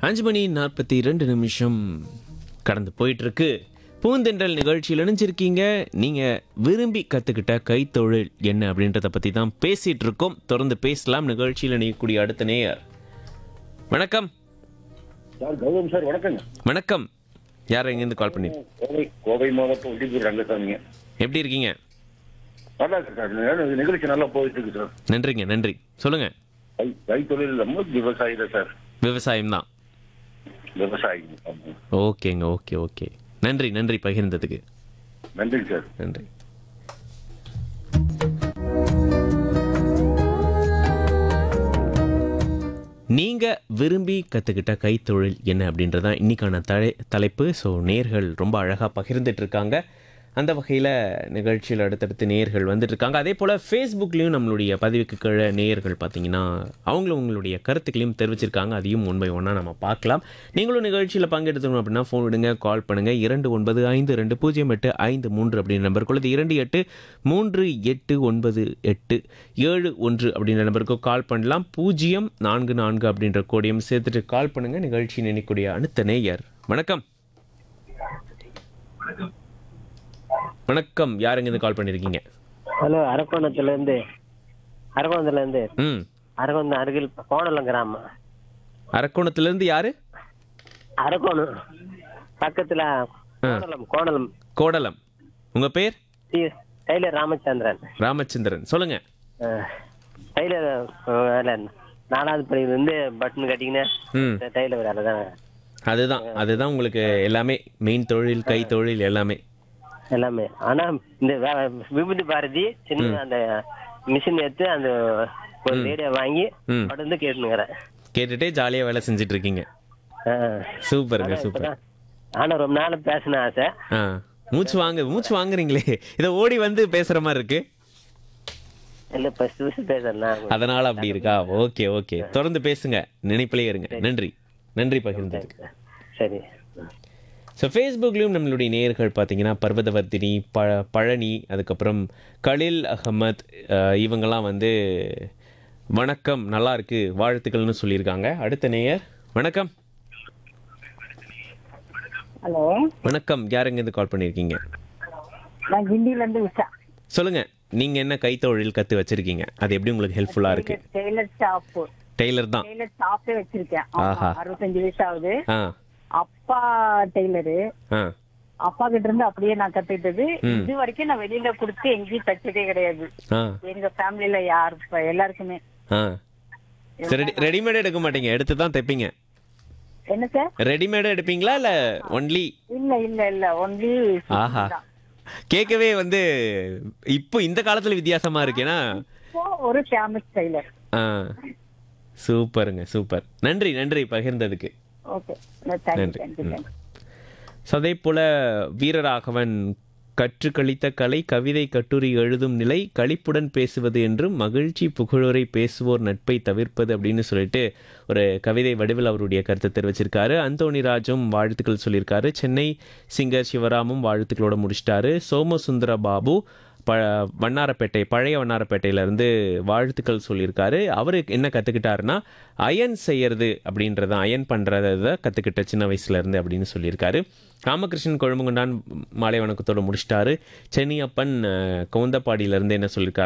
அஞ்சு மணி நாற்பத்தி ரெண்டு நிமிஷம் கடந்து போயிட்டு இருக்கு பூந்தென்றல் நிகழ்ச்சியில் இணைஞ்சிருக்கீங்க நீங்கள் விரும்பி கற்றுக்கிட்ட கைத்தொழில் என்ன அப்படின்றத பற்றி தான் பேசிகிட்டு இருக்கோம் தொடர்ந்து பேசலாம் நிகழ்ச்சியில் இணையக்கூடிய அடுத்த நேயர் வணக்கம் சார் கௌதம் சார் வணக்கங்க வணக்கம் யார் எங்கேருந்து கால் பண்ணி கோவை கோவை மாவட்டம் ஒட்டிப்பூர் ரங்கசாமிங்க எப்படி இருக்கீங்க நல்லா இருக்கு சார் இந்த நிகழ்ச்சி நல்லா போயிட்டு இருக்கு சார் நன்றிங்க நன்றி சொல்லுங்கள் கை கைத்தொழில் நம்ம விவசாயி தான் சார் விவசாயம் தான் விவசாயி ஆமா. ஓகேங்க ஓகே ஓகே நன்றி நன்றி பகிர்ந்ததுக்கு நன்றிங்க சார் நன்றி நீங்க விரும்பி கத்துக்கிட்ட கைத்தொழில் என்ன அப்படின்றதான் இன்னைக்கான தலை தலைப்பு ஸோ நேர்கள் ரொம்ப அழகா பகிர்ந்துட்டு இருக்காங்க அந்த வகையில் நிகழ்ச்சியில் அடுத்தடுத்து நேர்கள் வந்துட்டு இருக்காங்க அதே போல் ஃபேஸ்புக்லேயும் நம்மளுடைய பதிவுக்கு கீழே நேயர்கள் பார்த்தீங்கன்னா அவங்களும் உங்களுடைய கருத்துக்களையும் தெரிவிச்சிருக்காங்க அதையும் ஒன் பை ஒன்னாக நம்ம பார்க்கலாம் நீங்களும் நிகழ்ச்சியில் பங்கெடுத்துக்கணும் அப்படின்னா ஃபோன் விடுங்க கால் பண்ணுங்கள் இரண்டு ஒன்பது ஐந்து ரெண்டு பூஜ்ஜியம் எட்டு ஐந்து மூன்று அப்படின்ற நம்பருக்கு அல்லது இரண்டு எட்டு மூன்று எட்டு ஒன்பது எட்டு ஏழு ஒன்று அப்படின்ற நம்பருக்கு கால் பண்ணலாம் பூஜ்ஜியம் நான்கு நான்கு அப்படின்ற கோடியும் சேர்த்துட்டு கால் பண்ணுங்கள் நிகழ்ச்சி நினைக்கூடிய அடுத்த நேயர் வணக்கம் வணக்கம் யாருங்க இருந்து கால் பண்ணியிருக்கீங்க ஹலோ அரக்கோணத்துல இருந்து அரக்கோணத்துல இருந்து ம் அரக்கோணம் அருகில் கோணலம் கிராமம் அரக்கோணத்துலேருந்து யாரு அரக்கோணம் பக்கத்துல கோணலம் கோணலம் கோடலம் உங்க பேர் டி- டெய்லர் ராமச்சந்திரன் ராமச்சந்திரன் சொல்லுங்க அஹ், டெய்லர் அஹ், வேலை நாலாவது படியில இருந்து பட்டன் கட்டிக்கின்னு ம் டெய்லர் வேலை தான் அதுதான் அதுதான் உங்களுக்கு எல்லாமே மெயின் தொழில் கை தொழில் எல்லாமே எல்லாமே ஆனா இந்த வே- விபூதி பாரதி சின்ன அந்த மிஷின் எடுத்து அந்த ஒரு ரேடியோ வாங்கி ம் தொடர்ந்து கேட்டுனுங்கிறேன் கேட்டுட்டே ஜாலியாக வேலை செஞ்சுட்டு இருக்கீங்க சூப்பருங்க சூப்பர் ஆனா ரொம்ப நாள் பேசின ஆசை ஆ மூச்சு வாங்க மூச்சு வாங்குறீங்களே இதை ஓடி வந்து பேசுற மாதிரி இருக்கு இல்ல ஃபர்ஸ்ட் ஃபர்ஸ்ட் பேசுறேன் அதனால அப்படி இருக்கா ஓகே ஓகே தொடர்ந்து பேசுங்க நினைப்பிலே இருங்க நன்றி நன்றி பகிர்ந்ததுக்கு சரி ஸோ ஃபேஸ்புக்லேயும் நம்மளுடைய நேயர்கள் பார்த்தீங்கன்னா பர்வதவர்த்தினி ப பழனி அதுக்கப்புறம் கலில் அகமத் அஹ், இவங்கெல்லாம் வந்து வணக்கம் நல்லா இருக்கு வாழ்த்துக்கள்னு சொல்லியிருக்காங்க அடுத்த நேயர் வணக்கம் ஹலோ வணக்கம் யாருங்க இருந்து கால் பண்ணியிருக்கீங்க நான் கிண்டில இருந்து உஷா சொல்லுங்க நீங்க என்ன கைத்தொழில் கத்து வச்சிருக்கீங்க அது எப்படி உங்களுக்கு ஹெல்ப்ஃபுல்லா இருக்கு டெய்லர் ஷாப் டெய்லர் தான் டெய்லர் ஷாப்பே வச்சிருக்கேன் ஆமா, ஆஹா. அறுபத்தஞ்சு வயசு ஆகுது ஆ அப்பா டெய்லரு ஆ அப்பா கிட்ட இருந்து அப்படியே நான் கத்துக்கிட்டது இது வரைக்கும் நான் வெளியில கொடுத்து எங்கேயும் தச்சதே கிடையாது ஆ எங்க ஃபேமிலில யாரு இப்ப எல்லாருக்குமே ஆ சரி ரெடி ரெடிமேட் எடுக்க மாட்டீங்க எடுத்து தான் தைப்பீங்க என்ன சார் ரெடிமேட் எடுப்பீங்களா இல்ல ஒன்லி இல்ல இல்ல இல்ல ஒன்லி ஆஹா கேட்கவே வந்து இப்போ இந்த காலத்துல வித்தியாசமா இருக்கேனா ஒரு ஃபேமஸ் டெய்லர் ஆ சூப்பருங்க சூப்பர் நன்றி நன்றி பகிர்ந்ததுக்கு ஓகே தேங்க்யூ நன்றி. தேங்க்யூ ம். தேங்க்யூ ஸோ அதே போல வீரராகவன் கற்று கழித்த கலை கவிதை கட்டுரை எழுதும் நிலை களிப்புடன் பேசுவது என்றும் மகிழ்ச்சி புகழுரை பேசுவோர் நட்பை தவிர்ப்பது அப்படின்னு சொல்லிட்டு ஒரு கவிதை வடிவில் அவருடைய கருத்தை தெரிவிச்சிருக்காரு அந்தோணி ராஜும் வாழ்த்துக்கள் சொல்லியிருக்காரு சென்னை சிங்கர் சிவராமும் வாழ்த்துக்களோட முடிச்சிட்டாரு சோமசுந்தர பாபு ப வண்ணாரப்பேட்டை பழைய வண்ணாரப்பேட்டையிலேருந்து வாழ்த்துக்கள் சொல்லியிருக்காரு அவர் என்ன கற்றுக்கிட்டாருன்னா அயன் செய்யறது அப்படின்றத அயன் பண்ணுறத கற்றுக்கிட்ட சின்ன வயசுலேருந்து அப்படின்னு சொல்லியிருக்காரு ராமகிருஷ்ணன் கொழும்புகுண்டான் மாலை வணக்கத்தோடு முடிச்சிட்டாரு சென்னியப்பன் அஹ், கவுந்தப்பாடியிலேருந்து என்ன சொல்லியிருக்காரு